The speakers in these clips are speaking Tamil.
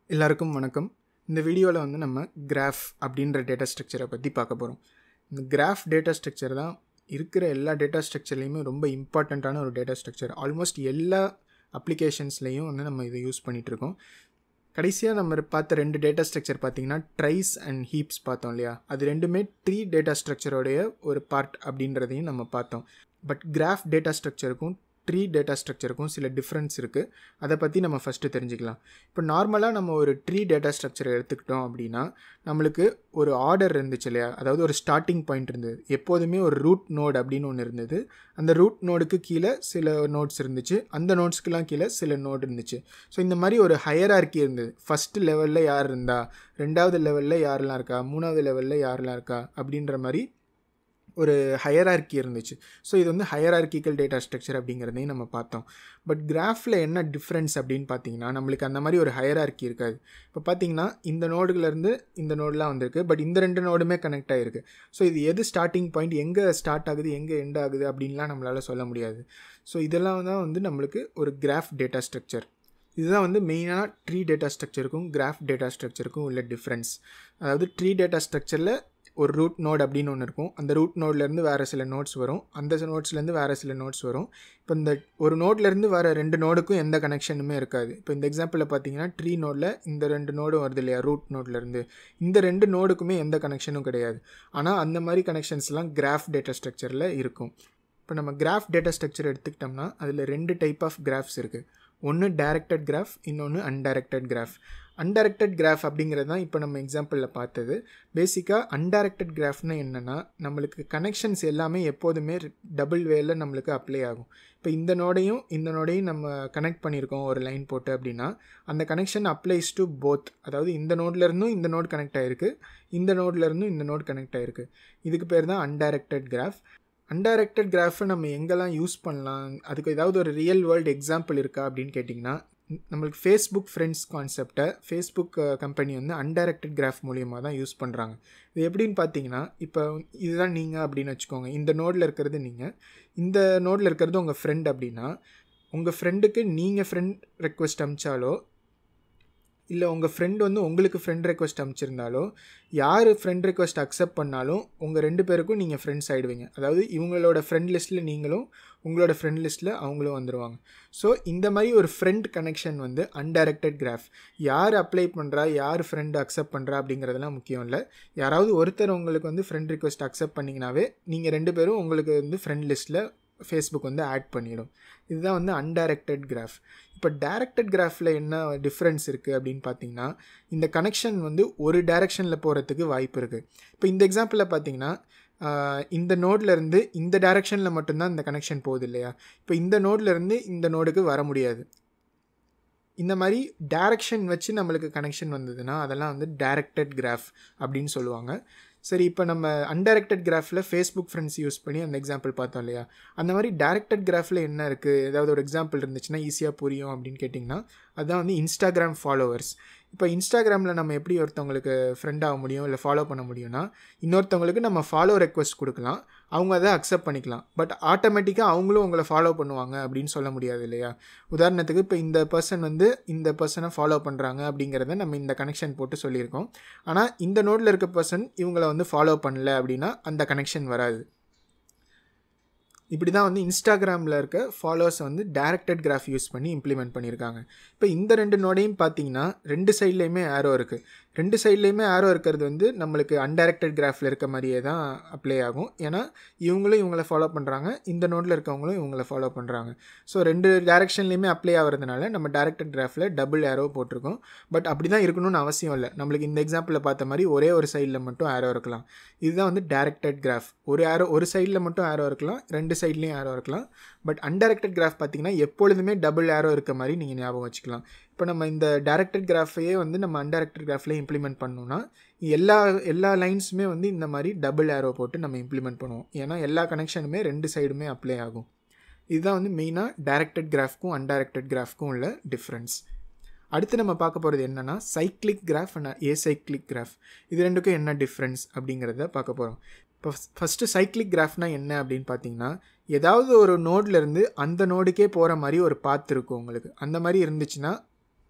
எல்லாருக்கும் வணக்கம் இந்த வீடியோவில் வந்து நம்ம கிராஃப் அப்படின்ற டேட்டா ஸ்ட்ரக்சரை பற்றி பார்க்க போகிறோம் இந்த கிராஃப் டேட்டா ஸ்ட்ரக்சர் தான் இருக்கிற எல்லா டேட்டா ஸ்ட்ரக்சர்லேயுமே ரொம்ப இம்பார்ட்டண்ட்டான ஒரு டேட்டா ஸ்ட்ரக்சர் ஆல்மோஸ்ட் எல்லா அப்ளிகேஷன்ஸ்லேயும் வந்து நம்ம இதை யூஸ் பண்ணிகிட்ருக்கோம் கடைசியாக நம்ம பார்த்த ரெண்டு டேட்டா ஸ்ட்ரக்சர் பார்த்தீங்கன்னா ட்ரைஸ் அண்ட் ஹீப்ஸ் பார்த்தோம் இல்லையா அது ரெண்டுமே ட்ரீ டேட்டா ஸ்ட்ரக்சரோடைய ஒரு பார்ட் அப்படின்றதையும் நம்ம பார்த்தோம் பட் கிராஃப் டேட்டா ஸ்ட்ரக்சருக்கும் ட்ரீ டேட்டா ஸ்ட்ரக்சருக்கும் சில டிஃப்ரென்ஸ் இருக்குது அதை பற்றி நம்ம ஃபஸ்ட்டு தெரிஞ்சுக்கலாம் இப்போ நார்மலாக நம்ம ஒரு ட்ரீ டேட்டா ஸ்ட்ரக்சரை எடுத்துக்கிட்டோம் அப்படின்னா நம்மளுக்கு ஒரு ஆர்டர் இருந்துச்சு இல்லையா அதாவது ஒரு ஸ்டார்டிங் பாயிண்ட் இருந்தது எப்போதுமே ஒரு ரூட் நோட் அப்படின்னு ஒன்று இருந்தது அந்த ரூட் நோடுக்கு கீழே சில நோட்ஸ் இருந்துச்சு அந்த நோட்ஸ்க்கெலாம் கீழே சில நோட் இருந்துச்சு ஸோ இந்த மாதிரி ஒரு ஹையரார்க்கி இருந்தது ஃபஸ்ட்டு லெவலில் யார் இருந்தா ரெண்டாவது லெவலில் யாரெல்லாம் இருக்கா மூணாவது லெவலில் யாரெல்லாம் இருக்கா அப்படின்ற மாதிரி ஒரு ஹையரார்க்கி இருந்துச்சு ஸோ இது வந்து ஹையரார்க்கிக்கல் டேட்டா ஸ்ட்ரக்சர் அப்படிங்கிறதையும் நம்ம பார்த்தோம் பட் கிராஃபில் என்ன டிஃப்ரென்ஸ் அப்படின்னு பார்த்தீங்கன்னா நம்மளுக்கு அந்த மாதிரி ஒரு ஹையரார்க்கி இருக்காது இப்போ பார்த்தீங்கன்னா இந்த நோடுலேருந்து இந்த நோடெலாம் வந்திருக்கு பட் இந்த ரெண்டு நோடுமே கனெக்ட் ஆகிருக்கு ஸோ இது எது ஸ்டார்டிங் பாயிண்ட் எங்கே ஸ்டார்ட் ஆகுது எங்கே எண்ட் ஆகுது அப்படின்லாம் நம்மளால் சொல்ல முடியாது ஸோ இதெல்லாம் தான் வந்து நம்மளுக்கு ஒரு கிராஃப் டேட்டா ஸ்ட்ரக்சர் இதுதான் வந்து மெயினாக ட்ரீ டேட்டா ஸ்ட்ரக்சருக்கும் கிராஃப் டேட்டா ஸ்ட்ரக்சருக்கும் உள்ள டிஃப்ரென்ஸ் அதாவது ட்ரீ டேட்டா ஸ்ட்ரக்சரில் ஒரு ரூட் நோட் அப்படின்னு ஒன்று இருக்கும் அந்த ரூட் நோட்லேருந்து வேறு சில நோட்ஸ் வரும் அந்த நோட்ஸ்லேருந்து வேறு சில நோட்ஸ் வரும் இப்போ இந்த ஒரு நோட்லேருந்து வர ரெண்டு நோடுக்கும் எந்த கனெக்ஷனுமே இருக்காது இப்போ இந்த எக்ஸாம்பிளில் பார்த்தீங்கன்னா ட்ரீ நோடில் இந்த ரெண்டு நோடும் வருது இல்லையா ரூட் நோட்லேருந்து இந்த ரெண்டு நோடுக்குமே எந்த கனெக்ஷனும் கிடையாது ஆனால் அந்த மாதிரி கனெக்ஷன்ஸ்லாம் கிராஃப் டேட்டா ஸ்ட்ரக்சரில் இருக்கும் இப்போ நம்ம கிராஃப் டேட்டா ஸ்ட்ரக்சர் எடுத்துக்கிட்டோம்னா அதில் ரெண்டு டைப் ஆஃப் கிராஃப்ஸ் இருக்குது ஒன்று டைரக்டட் கிராஃப் இன்னொன்று அன்டைரக்டட் கிராஃப் அன்டைரக்டட் கிராஃப் அப்படிங்கிறது தான் இப்போ நம்ம எக்ஸாம்பிளில் பார்த்தது பேசிக்காக அன்டைரக்டட் கிராஃப்னா என்னென்னா நம்மளுக்கு கனெக்ஷன்ஸ் எல்லாமே எப்போதுமே டபுள் வேல நம்மளுக்கு அப்ளை ஆகும் இப்போ இந்த நோடையும் இந்த நோடையும் நம்ம கனெக்ட் பண்ணியிருக்கோம் ஒரு லைன் போட்டு அப்படின்னா அந்த கனெக்ஷன் அப்ளைஸ் டு போத் அதாவது இந்த நோட்லேருந்தும் இந்த நோட் கனெக்ட் ஆகிருக்கு இந்த நோட்லேருந்தும் இந்த நோட் கனெக்ட் ஆகிருக்கு இதுக்கு பேர் தான் அன்டைரக்டட் கிராஃப் அன்டைரக்டட் கிராஃபை நம்ம எங்கெல்லாம் யூஸ் பண்ணலாம் அதுக்கு ஏதாவது ஒரு ரியல் வேர்ல்டு எக்ஸாம்பிள் இருக்கா அப்படின்னு கேட்டிங்கன்னா நம்மளுக்கு ஃபேஸ்புக் ஃப்ரெண்ட்ஸ் கான்செப்டை ஃபேஸ்புக் கம்பெனி வந்து அன்டைரக்டட் கிராஃப் மூலியமாக தான் யூஸ் பண்ணுறாங்க இது எப்படின்னு பார்த்தீங்கன்னா இப்போ இதுதான் நீங்கள் அப்படின்னு வச்சுக்கோங்க இந்த நோடில் இருக்கிறது நீங்கள் இந்த நோடில் இருக்கிறது உங்கள் ஃப்ரெண்ட் அப்படின்னா உங்கள் ஃப்ரெண்டுக்கு நீங்கள் ஃப்ரெண்ட் ரெக்வஸ்ட் அமிச்சாலோ இல்லை உங்கள் ஃப்ரெண்டு வந்து உங்களுக்கு ஃப்ரெண்ட் ரெக்வஸ்ட் அனுப்பிச்சிருந்தாலோ யார் ஃப்ரெண்ட் ரெக்வஸ்ட் அக்செப்ட் பண்ணாலும் உங்கள் ரெண்டு பேருக்கும் நீங்கள் ஃப்ரெண்ட்ஸ் ஆகிடுவீங்க அதாவது இவங்களோட ஃப்ரெண்ட் லிஸ்ட்டில் நீங்களும் உங்களோட ஃப்ரெண்ட் லிஸ்ட்டில் அவங்களும் வந்துடுவாங்க ஸோ இந்த மாதிரி ஒரு ஃப்ரெண்ட் கனெக்ஷன் வந்து அன்டைரக்டட் கிராஃப் யார் அப்ளை பண்ணுறா யார் ஃப்ரெண்டு அக்செப்ட் பண்ணுறா அப்படிங்கிறதெல்லாம் முக்கியம் இல்லை யாராவது ஒருத்தர் உங்களுக்கு வந்து ஃப்ரெண்ட் ரிக்வஸ்ட் அக்செப்ட் பண்ணிங்கனாவே நீங்கள் ரெண்டு பேரும் உங்களுக்கு வந்து ஃப்ரெண்ட் லிஸ்ட்டில் ஃபேஸ்புக் வந்து ஆட் பண்ணிடும் இதுதான் வந்து அன்டைரக்டட் கிராஃப் இப்போ டைரக்டட் கிராஃபில் என்ன டிஃப்ரென்ஸ் இருக்குது அப்படின்னு பார்த்தீங்கன்னா இந்த கனெக்ஷன் வந்து ஒரு டைரெக்ஷனில் போகிறதுக்கு வாய்ப்பு இருக்குது இப்போ இந்த எக்ஸாம்பிளில் பார்த்தீங்கன்னா இந்த நோட்லேருந்து இந்த டைரெக்ஷனில் மட்டும்தான் இந்த கனெக்ஷன் போகுது இல்லையா இப்போ இந்த நோட்லேருந்து இந்த நோடுக்கு வர முடியாது இந்த மாதிரி டேரக்ஷன் வச்சு நம்மளுக்கு கனெக்ஷன் வந்ததுன்னா அதெல்லாம் வந்து டைரக்டட் கிராஃப் அப்படின்னு சொல்லுவாங்க சரி இப்போ நம்ம அன்டைரக்டட் கிராஃபில் ஃபேஸ்புக் ஃப்ரெண்ட்ஸ் யூஸ் பண்ணி அந்த எக்ஸாம்பிள் பார்த்தோம் இல்லையா அந்த மாதிரி டேரக்டட் கிராஃபில் என்ன இருக்குது ஏதாவது ஒரு எக்ஸாம்பிள் இருந்துச்சுன்னா ஈஸியாக புரியும் அப்படின்னு கேட்டிங்கன்னா அதுதான் வந்து இன்ஸ்டாகிராம் ஃபாலோவர்ஸ் இப்போ இன்ஸ்டாகிராமில் நம்ம எப்படி ஒருத்தவங்களுக்கு ஃப்ரெண்ட் ஆக முடியும் இல்லை ஃபாலோ பண்ண முடியும்னா இன்னொருத்தவங்களுக்கு நம்ம ஃபாலோ ரெக்வஸ்ட் கொடுக்கலாம் அவங்க அதை அக்செப்ட் பண்ணிக்கலாம் பட் ஆட்டோமேட்டிக்காக அவங்களும் உங்களை ஃபாலோ பண்ணுவாங்க அப்படின்னு சொல்ல முடியாது இல்லையா உதாரணத்துக்கு இப்போ இந்த பர்சன் வந்து இந்த பர்சனை ஃபாலோ பண்ணுறாங்க அப்படிங்கிறத நம்ம இந்த கனெக்ஷன் போட்டு சொல்லியிருக்கோம் ஆனால் இந்த நோட்டில் இருக்க பர்சன் இவங்களை வந்து ஃபாலோ பண்ணல அப்படின்னா அந்த கனெக்ஷன் வராது இப்படி தான் வந்து இன்ஸ்டாகிராமில் இருக்க ஃபாலோவர்ஸை வந்து டேரக்டட் கிராஃப் யூஸ் பண்ணி இம்ப்ளிமெண்ட் பண்ணியிருக்காங்க இப்போ இந்த ரெண்டு நோடையும் பார்த்தீங்கன்னா ரெண்டு சைட்லேயுமே ஆரோ இருக்குது ரெண்டு சைட்லேயுமே ஆரோ இருக்கிறது வந்து நம்மளுக்கு அன்டைரக்டட் கிராஃபில் இருக்க மாதிரியே தான் அப்ளை ஆகும் ஏன்னா இவங்களும் இவங்கள ஃபாலோ பண்ணுறாங்க இந்த நோட்டில் இருக்கவங்களும் இவங்கள ஃபாலோ பண்ணுறாங்க ஸோ ரெண்டு டேரெக்ஷன்லேயுமே அப்ளை ஆகிறதுனால நம்ம டேரக்டட் கிராஃபில் டபுள் ஆரோ போட்டிருக்கோம் பட் அப்படி தான் இருக்கணும்னு அவசியம் இல்லை நம்மளுக்கு இந்த எக்ஸாம்பிளில் பார்த்த மாதிரி ஒரே ஒரு சைடில் மட்டும் ஆரோ இருக்கலாம் இதுதான் வந்து டேரக்டட் கிராஃப் ஒரு ஆரோ ஒரு சைடில் மட்டும் ஆரோ இருக்கலாம் ரெண்டு சைட்லேயும் ஆரோ இருக்கலாம் பட் அன்டைரக்டட் கிராஃப் பார்த்தீங்கன்னா எப்பொழுதுமே டபுள் ஆரோ இருக்க மாதிரி நீங்கள் ஞாபகம் வச்சுக்கலாம் இப்போ நம்ம இந்த டேரக்டட் கிராஃபையே வந்து நம்ம அன்டைரக்டட் கிராஃபில் இம்ப்ளிமெண்ட் பண்ணோம்னா எல்லா எல்லா லைன்ஸுமே வந்து இந்த மாதிரி டபுள் ஆரோ போட்டு நம்ம இம்ப்ளிமெண்ட் பண்ணுவோம் ஏன்னா எல்லா கனெக்ஷனுமே ரெண்டு சைடுமே அப்ளை ஆகும் இதுதான் வந்து மெயினாக டேரக்டட் கிராஃப்க்கும் அன்டைரக்டட் கிராஃப்க்கும் உள்ள டிஃப்ரென்ஸ் அடுத்து நம்ம பார்க்க போகிறது என்னென்னா cyclic graph and acyclic graph இது ரெண்டுக்கும் என்ன டிஃப்ரென்ஸ் அப்படிங்கிறத பார்க்க போகிறோம் இப்போ ஃபஸ்ட்டு சைக்ளிக் கிராஃப்னால் என்ன அப்படின்னு பார்த்தீங்கன்னா ஏதாவது ஒரு நோட்லேருந்து அந்த நோடுக்கே போகிற மாதிரி ஒரு பாத் இருக்கும் உங்களுக்கு அந்த மாதிரி இருந்துச்சுன்னா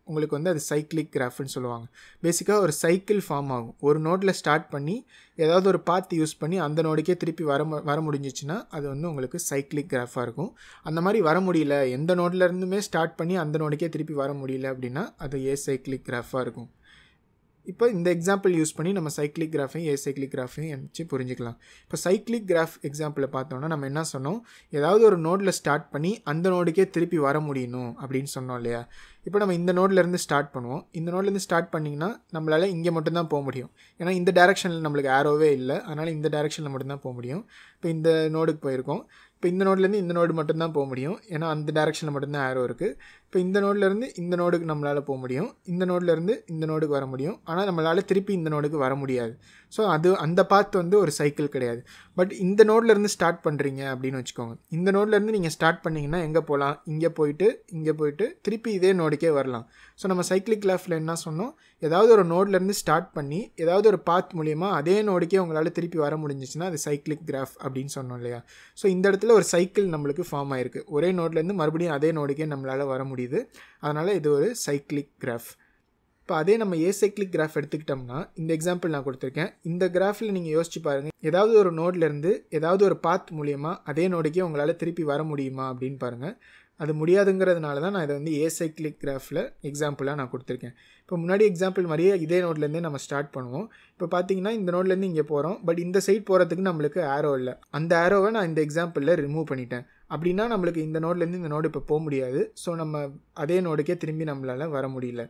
உங்களுக்கு வந்து அது சைக்கிளிக் கிராஃப்னு சொல்லுவாங்க பேசிக்காக ஒரு சைக்கிள் ஃபார்ம் ஆகும் ஒரு நோட்டில் ஸ்டார்ட் பண்ணி ஏதாவது ஒரு பாத் யூஸ் பண்ணி அந்த நோடுக்கே திருப்பி வர மு- வர முடிஞ்சிச்சுன்னா அது வந்து உங்களுக்கு சைக்கிளிக் கிராஃபாக இருக்கும் அந்த மாதிரி வர முடியல எந்த நோட்ல இருந்துமே ஸ்டார்ட் பண்ணி அந்த நோடுக்கே திருப்பி வர முடியல அப்படின்னா அது ஏ சைக்கிளிக் கிராஃபாக இருக்கும் இப்போ இந்த எக்ஸாம்பிள் யூஸ் பண்ணி நம்ம சைக்கிளிக் கிராஃபையும் ஏ சைக்கிளிக் கிராஃபையும் வச்சு புரிஞ்சுக்கலாம் இப்போ சைக்கிளிக் கிராஃப் எக்ஸாம்பிளை பார்த்தோம்னா நம்ம என்ன சொன்னோம் ஏதாவது ஒரு நோடில் ஸ்டார்ட் பண்ணி அந்த நோடுக்கே திருப்பி வர முடியணும் அப்படின்னு சொன்னோம் இல்லையா இப்போ நம்ம இந்த நோட்ல இருந்து ஸ்டார்ட் பண்ணுவோம் இந்த நோட்லேருந்து ஸ்டார்ட் பண்ணிங்கன்னா நம்மளால் இங்கே மட்டும்தான் போக முடியும் ஏன்னா இந்த டேரெக்ஷனில் நம்மளுக்கு ஆரோவே இல்லை அதனால் இந்த டேரெக்ஷனில் மட்டும்தான் போக முடியும் இப்போ இந்த நோடுக்கு போயிருக்கோம் இப்போ இந்த நோட்லேருந்து இந்த நோடு மட்டும்தான் போக முடியும் ஏன்னா அந்த டேரெக்ஷனில் மட்டும்தான் ஆரோ இருக்குது இப்போ இந்த நோட்லேருந்து இந்த நோடுக்கு நம்மளால் போக முடியும் இந்த நோட்லேருந்து இந்த நோடுக்கு வர முடியும் ஆனால் நம்மளால் திருப்பி இந்த நோடுக்கு வர முடியாது ஸோ அது அந்த பாத் வந்து ஒரு சைக்கிள் கிடையாது பட் இந்த நோட்லேருந்து ஸ்டார்ட் பண்ணுறீங்க அப்படின்னு வச்சுக்கோங்க இந்த நோட்லேருந்து நீங்கள் ஸ்டார்ட் பண்ணிங்கன்னா எங்கே போகலாம் இங்கே போயிட்டு இங்கே போயிட்டு திருப்பி இதே நோடுக்கே வரலாம் ஸோ நம்ம சைக்கிளிக் கிளாஃபில் என்ன சொன்னோம் ஏதாவது ஒரு நோட்லேருந்து ஸ்டார்ட் பண்ணி ஏதாவது ஒரு பாத் மூலியமாக அதே நோடுக்கே உங்களால் திருப்பி வர முடிஞ்சிச்சுன்னா அது சைக்கிளிக் கிராஃப் அப்படின்னு சொன்னோம் இல்லையா ஸோ இந்த இடத்துல ஒரு சைக்கிள் நம்மளுக்கு ஃபார்ம் ஆயிருக்கு ஒரே நோட்லேருந்து மறுபடியும் அதே நோடுக்கே நம்மளால் வர முடியுது அதனால் இது ஒரு சைக்கிளிக் கிராஃப் இப்போ அதே நம்ம ஏ சைக்கிளிக் கிராஃப் எடுத்துக்கிட்டோம்னா இந்த எக்ஸாம்பிள் நான் கொடுத்துருக்கேன் இந்த கிராஃபில் நீங்கள் யோசிச்சு பாருங்கள் ஏதாவது ஒரு நோட்லேருந்து ஏதாவது ஒரு பாத் மூலியமாக அதே நோடுக்கே உங்களால் திருப்பி வர முடியுமா அப்படின்னு பாருங்கள் அது முடியாதுங்கிறதுனால தான் நான் இதை வந்து ஏ சைக்கிளிக் கிராஃபில் எக்ஸாம்பிளாக நான் கொடுத்துருக்கேன் இப்போ முன்னாடி எக்ஸாம்பிள் மாதிரியே இதே நோட்லேருந்தே நம்ம ஸ்டார்ட் பண்ணுவோம் இப்போ பார்த்தீங்கன்னா இந்த நோட்லேருந்து இங்கே போகிறோம் பட் இந்த சைட் போகிறதுக்கு நம்மளுக்கு ஆரோ இல்லை அந்த ஆரோவை நான் இந்த எக்ஸாம்பிளில் ரிமூவ் பண்ணிட்டேன் அப்படின்னா நம்மளுக்கு இந்த நோட்லேருந்து இந்த நோடு இப்போ போக முடியாது ஸோ நம்ம அதே நோடுக்கே திரும்பி நம்மளால் வர முடியல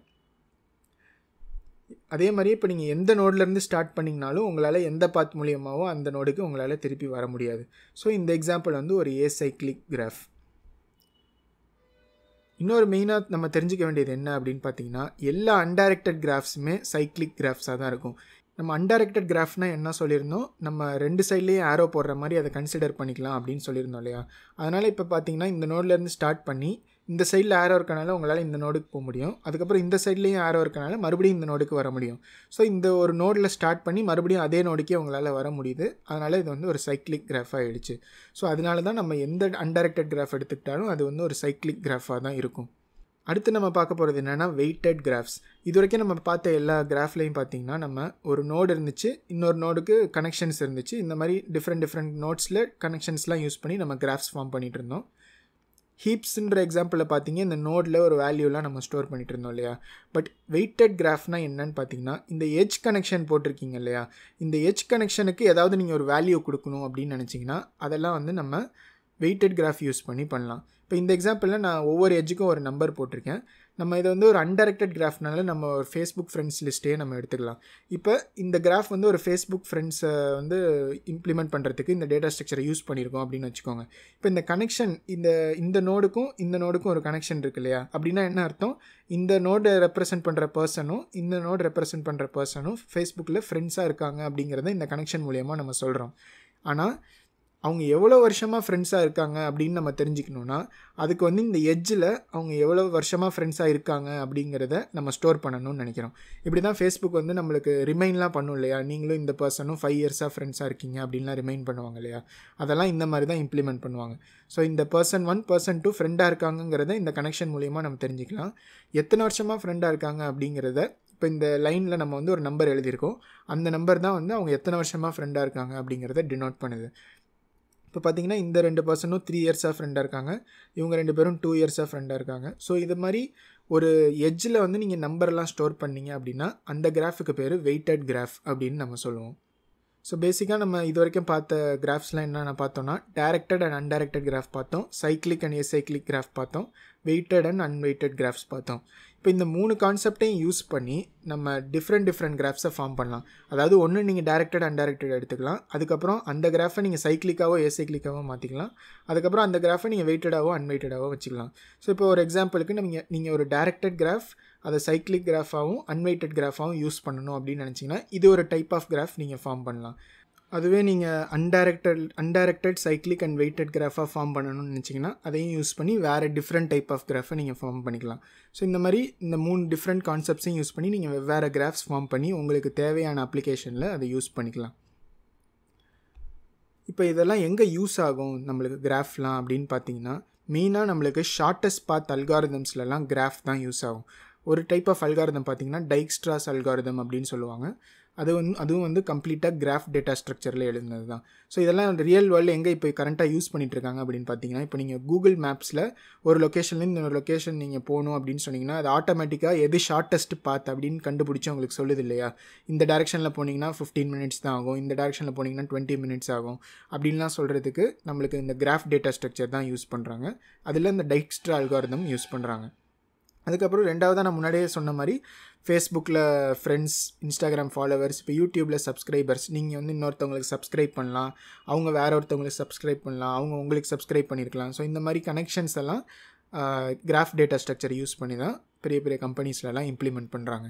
அதே மாதிரி இப்போ நீங்கள் எந்த நோட்லேருந்து ஸ்டார்ட் பண்ணிங்கனாலும் உங்களால் எந்த பாத் மூலியமாவோ அந்த நோடுக்கு உங்களால் திருப்பி வர முடியாது ஸோ இந்த எக்ஸாம்பிள் வந்து ஒரு ஏ சைக்கிளிக் கிராஃப் இன்னொரு மெயினாக நம்ம தெரிஞ்சுக்க வேண்டியது என்ன அப்படின்னு பார்த்தீங்கன்னா எல்லா அன்டைரக்டட் கிராஃப்ஸுமே சைக்கிளிக் கிராஃப்ஸாக தான் இருக்கும் நம்ம அன்டைரக்டட் கிராஃப்னால் என்ன சொல்லியிருந்தோம் நம்ம ரெண்டு சைட்லேயே ஆரோ போடுற மாதிரி அதை கன்சிடர் பண்ணிக்கலாம் அப்படின்னு சொல்லியிருந்தோம் இல்லையா அதனால் இப்போ பார்த்தீங்கன்னா இந்த நோட்லேருந்து ஸ்டார்ட் பண்ணி இந்த சைடில் ஆரோ இருக்கனால உங்களால் இந்த நோடுக்கு போக முடியும் அதுக்கப்புறம் இந்த சைட்லேயும் ஆரோ இருக்கனால மறுபடியும் இந்த நோடுக்கு வர முடியும் ஸோ இந்த ஒரு நோடில் ஸ்டார்ட் பண்ணி மறுபடியும் அதே நோடுக்கே உங்களால் வர முடியுது அதனால் இது வந்து ஒரு சைக்கிளிக் கிராஃபாக ஆயிடுச்சு ஸோ அதனால தான் நம்ம எந்த அன்டைரக்டட் கிராஃப் எடுத்துக்கிட்டாலும் அது வந்து ஒரு சைக்கிளிக் கிராஃபாக தான் இருக்கும் அடுத்து நம்ம பார்க்க போகிறது என்னென்னா வெயிட்டட் கிராஃப்ஸ் இது வரைக்கும் நம்ம பார்த்த எல்லா கிராஃப்லையும் பார்த்தீங்கன்னா நம்ம ஒரு நோடு இருந்துச்சு இன்னொரு நோடுக்கு கனெக்ஷன்ஸ் இருந்துச்சு இந்த மாதிரி டிஃப்ரெண்ட் டிஃப்ரெண்ட் நோட்ஸில் கனெக்ஷன்ஸ்லாம் யூஸ் பண்ணி நம்ம கிராஃப்ஸ் ஃபார்ம் பண்ணிட்டு இருந்தோம் ஹீப்ஸ்ன்ற எக்ஸாம்பிளில் பார்த்தீங்க இந்த நோடில் ஒரு வேல்யூலாம் நம்ம ஸ்டோர் பண்ணிட்டு இருந்தோம் இல்லையா பட் வெயிட்டட் கிராஃப்னா என்னன்னு பார்த்தீங்கன்னா இந்த எஜ் கனெக்ஷன் போட்டிருக்கீங்க இல்லையா இந்த எஜ் கனெக்ஷனுக்கு ஏதாவது நீங்கள் ஒரு வேல்யூ கொடுக்கணும் அப்படின்னு நினச்சிங்கன்னா அதெல்லாம் வந்து நம்ம வெயிட்டட் கிராஃப் யூஸ் பண்ணி பண்ணலாம் இப்போ இந்த எக்ஸாம்பிளில் நான் ஒவ்வொரு எஜ்ஜுக்கும் ஒரு நம்பர் போட்டிருக்கேன் நம்ம இதை வந்து ஒரு அன்டைரக்டட் கிராஃப்னால நம்ம ஒரு ஃபேஸ்புக் ஃப்ரெண்ட்ஸ் லிஸ்ட்டே நம்ம எடுத்துக்கலாம் இப்போ இந்த கிராஃப் வந்து ஒரு ஃபேஸ்புக் ஃப்ரெண்ட்ஸை வந்து இம்ப்ளிமெண்ட் பண்ணுறதுக்கு இந்த டேட்டா ஸ்ட்ரக்சரை யூஸ் பண்ணியிருக்கோம் அப்படின்னு வச்சுக்கோங்க இப்போ இந்த கனெக்ஷன் இந்த இந்த நோடுக்கும் இந்த நோடுக்கும் ஒரு கனெக்ஷன் இருக்கு இல்லையா அப்படின்னா என்ன அர்த்தம் இந்த நோடை ரெப்ரசென்ட் பண்ணுற பர்சனும் இந்த நோட் ரெப்ரசென்ட் பண்ணுற பர்சனும் ஃபேஸ்புக்கில் ஃப்ரெண்ட்ஸாக இருக்காங்க அப்படிங்கிறத இந்த கனெக்ஷன் மூலியமாக நம்ம சொல்கிறோம் ஆனால் அவங்க எவ்வளோ வருஷமாக ஃப்ரெண்ட்ஸாக இருக்காங்க அப்படின்னு நம்ம தெரிஞ்சுக்கணுன்னா அதுக்கு வந்து இந்த எட்ஜில் அவங்க எவ்வளோ வருஷமாக ஃப்ரெண்ட்ஸாக இருக்காங்க அப்படிங்கிறத நம்ம ஸ்டோர் பண்ணணும்னு நினைக்கிறோம் இப்படி தான் ஃபேஸ்புக் வந்து நம்மளுக்கு ரிமைன்லாம் பண்ணும் இல்லையா நீங்களும் இந்த பர்சனும் ஃபைவ் இயர்ஸாக ஃப்ரெண்ட்ஸாக இருக்கீங்க அப்படின்லாம் ரிமைன் பண்ணுவாங்க இல்லையா அதெல்லாம் இந்த மாதிரி தான் இம்ப்ளிமெண்ட் பண்ணுவாங்க ஸோ இந்த பர்சன் ஒன் பர்சன் டூ ஃப்ரெண்டாக இருக்காங்கங்கிறத இந்த கனெக்ஷன் மூலியமாக நம்ம தெரிஞ்சுக்கலாம் எத்தனை வருஷமாக ஃப்ரெண்டாக இருக்காங்க அப்படிங்கிறத இப்போ இந்த லைனில் நம்ம வந்து ஒரு நம்பர் எழுதியிருக்கோம் அந்த நம்பர் தான் வந்து அவங்க எத்தனை வருஷமாக ஃப்ரெண்டாக இருக்காங்க அப்படிங்கிறத டினோட் பண்ணுது இப்போ பார்த்தீங்கன்னா இந்த ரெண்டு பர்சனும் த்ரீ இயர்ஸாக ஃப்ரெண்டாக இருக்காங்க இவங்க ரெண்டு பேரும் டூ இயர்ஸாக ஃப்ரெண்டாக இருக்காங்க ஸோ இது மாதிரி ஒரு எட்ஜில் வந்து நீங்கள் நம்பர்லாம் ஸ்டோர் பண்ணீங்க அப்படின்னா அந்த கிராஃபுக்கு பேர் வெயிட்டட் கிராஃப் அப்படின்னு நம்ம சொல்லுவோம் ஸோ பேசிக்காக நம்ம இது வரைக்கும் பார்த்த கிராஃப்ஸ்லாம் என்னென்ன பார்த்தோம்னா டேரக்டட் அண்ட் அன்டைரக்டட் கிராஃப் பார்த்தோம் சைக்ளிக் அண்ட் ஏசைக்ளிக் கிராஃப் பார்த்தோம் வெயிட்டட் அண்ட் அன்வெயிட்டட் கிராஃப்ஸ் பார்த்தோம் இப்போ இந்த மூணு கான்செப்டையும் யூஸ் பண்ணி நம்ம டிஃப்ரெண்ட் டிஃப்ரெண்ட் கிராஃப்ஸை ஃபார்ம் பண்ணலாம் அதாவது ஒன்று நீங்கள் டேரக்டட் அன்டைரக்டட் எடுத்துக்கலாம் அதுக்கப்புறம் அந்த கிராஃபை நீங்கள் சைக்ளிக்காவோ ஏசைக்ளிக்காவோ மாற்றிக்கலாம் அதுக்கப்புறம் அந்த கிராஃபை நீங்கள் வெயிட்டடாவோ அன்வெயிட்டடாவோ வச்சுக்கலாம் ஸோ இப்போ ஒரு எக்ஸாம்பிளுக்கு நீங்கள் நீங்கள் ஒரு டேரக்டட் கிராஃப் அதை சைக்ளிக் கிராஃபாகவும் அன்வெயிட்டட் கிராஃபாகவும் யூஸ் பண்ணணும் அப்படின்னு நினச்சிங்கன்னா இது ஒரு டைப் ஆஃப் கிராஃப் நீங்கள் ஃபார்ம் பண்ணலாம் அதுவே நீங்கள் undirected undirected cyclic and weighted கிராஃபாக ஃபார்ம் பண்ணணும்னு நினச்சிங்கன்னா அதையும் யூஸ் பண்ணி வேறு டிஃப்ரெண்ட் டைப் ஆஃப் கிராஃபை நீங்கள் ஃபார்ம் பண்ணிக்கலாம் ஸோ இந்த மாதிரி இந்த மூணு டிஃப்ரெண்ட் கான்செப்ட்ஸையும் யூஸ் பண்ணி நீங்கள் வெவ்வேறு கிராஃப்ஸ் ஃபார்ம் பண்ணி உங்களுக்கு தேவையான அப்ளிகேஷனில் அதை யூஸ் பண்ணிக்கலாம் இப்போ இதெல்லாம் எங்கே யூஸ் ஆகும் நம்மளுக்கு கிராஃப்லாம் அப்படின்னு பார்த்தீங்கன்னா மெயினாக நம்மளுக்கு ஷார்ட்டஸ்ட் பாத் அல்காரிதம்ஸ்லலாம் கிராஃப் தான் யூஸ் ஆகும் ஒரு டைப் ஆஃப் அல்காரிதம் பார்த்தீங்கன்னா டைக்ஸ்ட்ராஸ் அல்காரிதம் அப்படின்னு சொல்லுவாங்க அது வந்து அதுவும் வந்து கம்ப்ளீட்டாக கிராஃப் டேட்டா ஸ்ட்ரக்சரில் எழுதுனது தான் ஸோ இதெல்லாம் ரியல் வேர்ல்டு எங்கே இப்போ கரண்ட்டாக யூஸ் பண்ணிட்டு இருக்காங்க அப்படின்னு பார்த்தீங்கன்னா இப்போ நீங்கள் கூகுள் மேப்ஸில் ஒரு லொக்கேஷன்லேருந்து இன்னொரு லொக்கேஷன் நீங்கள் போகணும் அப்படின்னு சொன்னீங்கன்னா அது ஆட்டோமேட்டிக்காக எது ஷார்ட்டஸ்ட் பாத் அப்படின்னு கண்டுபிடிச்சி உங்களுக்கு சொல்லுது இல்லையா இந்த டேரெக்ஷனில் போனீங்கன்னா ஃபிஃப்டீன் மினிட்ஸ் தான் ஆகும் இந்த டேரெக்ஷனில் போனீங்கன்னா டுவெண்ட்டி மினிட்ஸ் ஆகும் அப்படின்லாம் சொல்கிறதுக்கு நம்மளுக்கு இந்த கிராஃப் டேட்டா ஸ்ட்ரக்சர் தான் யூஸ் பண்ணுறாங்க அதில் இந்த டைக்ஸ்ட்ரா அல்காரிதம் யூஸ் பண்ணுறாங்க அதுக்கப்புறம் ரெண்டாவதாக நான் முன்னாடியே சொன்ன மாதிரி ஃபேஸ்புக்கில் ஃப்ரெண்ட்ஸ் இன்ஸ்டாகிராம் ஃபாலோவர்ஸ் இப்போ யூடியூப்பில் சப்ஸ்கிரைபர்ஸ் நீங்கள் வந்து இன்னொருத்தவங்களுக்கு சப்ஸ்கிரைப் பண்ணலாம் அவங்க வேற ஒருத்தவங்களுக்கு சப்ஸ்கிரைப் பண்ணலாம் அவங்க உங்களுக்கு சப்ஸ்கிரைப் பண்ணியிருக்கலாம் ஸோ இந்த மாதிரி கனெக்ஷன்ஸ் எல்லாம் கிராஃப் டேட்டா ஸ்ட்ரக்சர் யூஸ் பண்ணி தான் பெரிய பெரிய கம்பெனிஸ்லலாம் இம்ப்ளிமெண்ட் பண்ணுறாங்க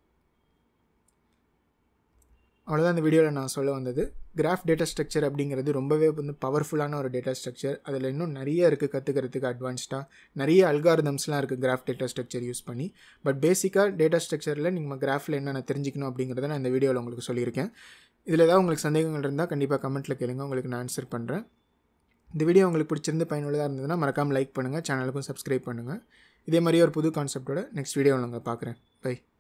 அவ்வளோதான் இந்த வீடியோவில் நான் சொல்ல வந்தது கிராஃப் டேட்டா ஸ்ட்ரக்சர் அப்படிங்கிறது ரொம்பவே வந்து பவர்ஃபுல்லான ஒரு டேட்டா ஸ்ட்ரக்சர் அதில் இன்னும் நிறைய இருக்குது கற்றுக்கிறதுக்கு அட்வான்ஸ்டாக நிறைய அல்காரிதம்ஸ்லாம் இருக்குது கிராஃப் டேட்டா ஸ்ட்ரக்சர் யூஸ் பண்ணி பட் பேசிக்காக டேட்டா ஸ்ட்ரக்சரில் நீங்கள் கிராஃபில் என்னென்ன தெரிஞ்சிக்கணும் அப்படிங்கிறத நான் இந்த வீடியோவில் உங்களுக்கு சொல்லியிருக்கேன் இதில் ஏதாவது உங்களுக்கு சந்தேகங்கள் இருந்தால் கண்டிப்பாக கமெண்ட்டில் கேளுங்க உங்களுக்கு நான் ஆன்சர் பண்ணுறேன் இந்த வீடியோ உங்களுக்கு பிடிச்சிருந்து பயனுள்ளதாக இருந்ததுன்னா மறக்காமல் லைக் பண்ணுங்கள் சேனலுக்கும் சப்ஸ்கிரைப் பண்ணுங்கள் இதே மாதிரி ஒரு புது கான்செப்டோட நெக்ஸ்ட் வீடியோவில் நாங்கள் பார்க்குறேன் பை